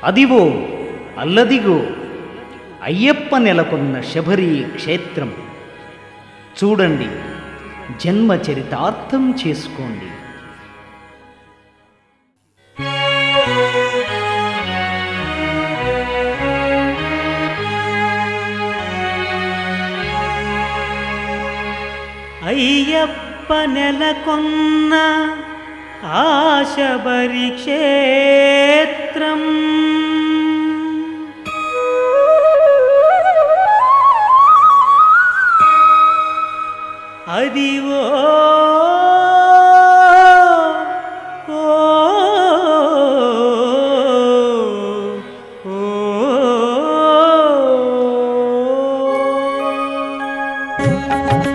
అదివో అల్లదిగో అయ్యప్ప నెలకొన్న శబరి క్షేత్రం చూడండి జన్మ చరితార్థం చేసుకోండి అయ్యప్ప నెలకొన్న ఆశబరి క్షేత్రం అదివో ఓ, ఓ.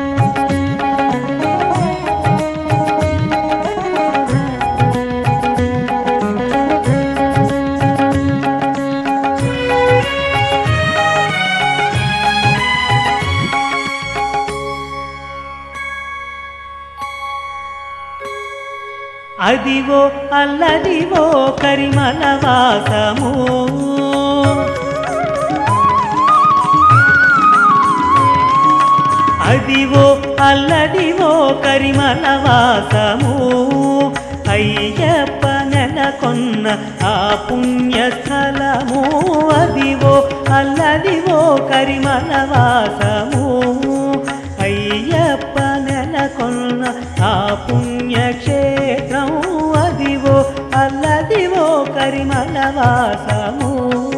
అదివో అల్లదివో కరిమల వాసము అదివో అల్లదివో కరిమల వాసము అయ్యప్ప నెలకొన్న ఆ పుణ్యస్థలము అదివో అల్లదివో కరిమల వాసము అయ్యప్ప నెలకొన్న ఆ పుణ్యక్షేత్రం అదివో అల్లదివో కరిమల వాసము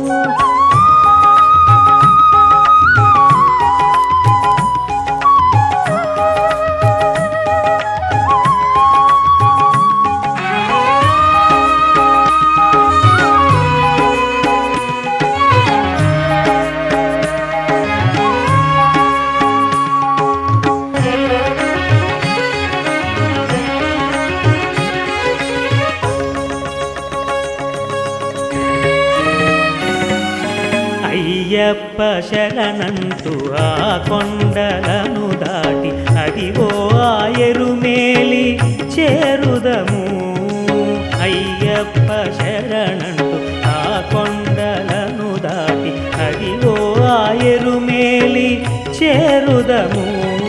అయ్యప్ప శరణంటూ ఆ కొండలను దాటి అదివో ఆ ఎరుమేలి చేరుదము అయ్యప్ప శరణంటూ ఆ కొండలను దాటి అదివో ఆ ఎరుమేలి చేరుదము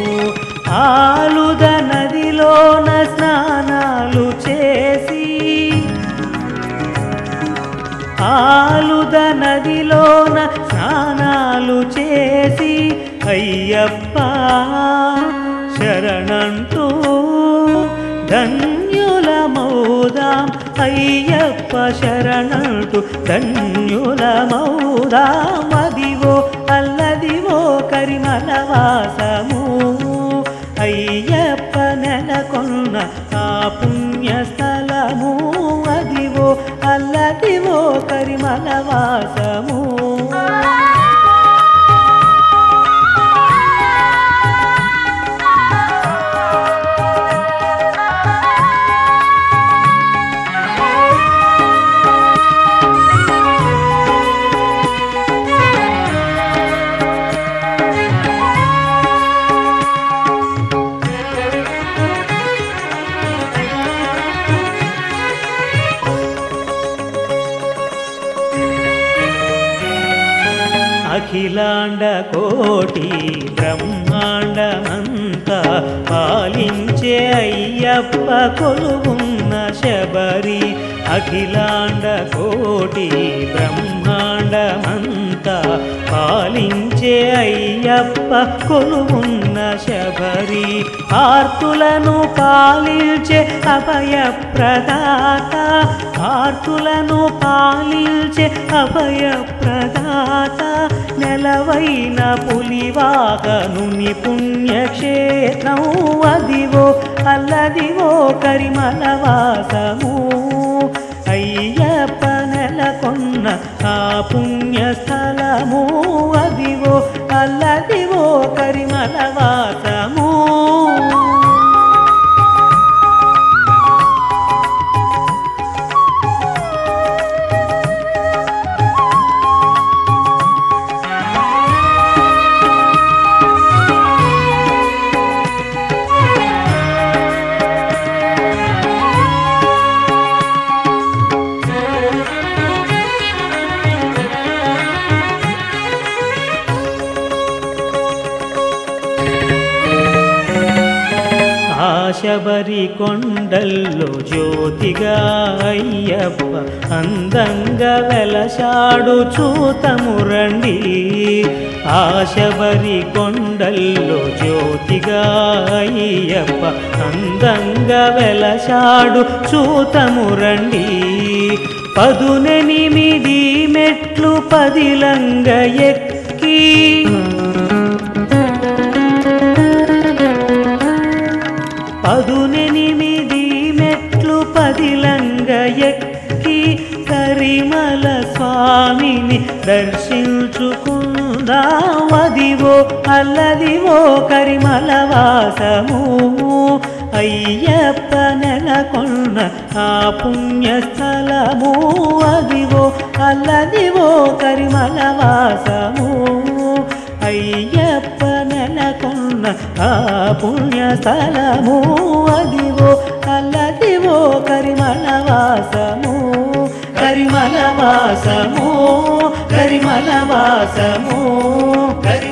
ఆలుద నదిలోన స్నానాలు చేసి ఆలుద నదిలోన స్నానాలు చేసి అయ్యప్ప శరణంటూ ధన్యులమౌదాం అయ్యప్ప శరణంటూ ధన్యులమౌదాం అదివో అల్లదివో కరిమల వాసము అయ్యప్ప నెలకొన్న ఆ పుణ్యస్థలము అదివో అల్లదివో కరిమల వాసము అఖిలాండ కోటి బ్రహ్మాండమంతా పాలించే అయ్యప్ప కొలువున్న శబరి అఖిలాండ కోటి బ్రహ్మాండమంతా పాలించే అయ్యప్ప కొలువున్న శబరి ఆర్తులను పాలించే అభయ ప్రదాత ఆర్తులను పాలించే అభయ ప్రదాత నెలవైన పులివాహనుని పుణ్యక్షేత్రం అదివో అల్లదివో కరిమల వాసము అయ్యప్ప నెలకొన్న ఆ పుణ్యస్థలము అదివో అల్లదివో కరిమల వాసము శబరి కొండల్లో జ్యోతిగా అయ్యప్ప అందంగా వెలశాడు చూతము రండి ఆ శబరి కొండల్లో జ్యోతిగా అయ్యప్ప అందంగా వెలశాడు చూతము రండి పదునెనిమిది మెట్లు పదిలంగ ఎక్కి పదునెనిమిది మెట్లు పదిలంగ ఎక్కి కరిమల స్వామిని దర్శించుకుందావదివో అల్లదివో కరిమల వాసము అయ్యప్ప నెలకొన్న ఆ పుణ్యస్థలము అదివో అల్లదివో కరిమల వాసము అయ్యప్ప నెలకొన్న ఆ పుణ్యస్థలము అదివో అల్లదివో కరిమల వాసము కరిమల వాసము కరిమల వాసము కరి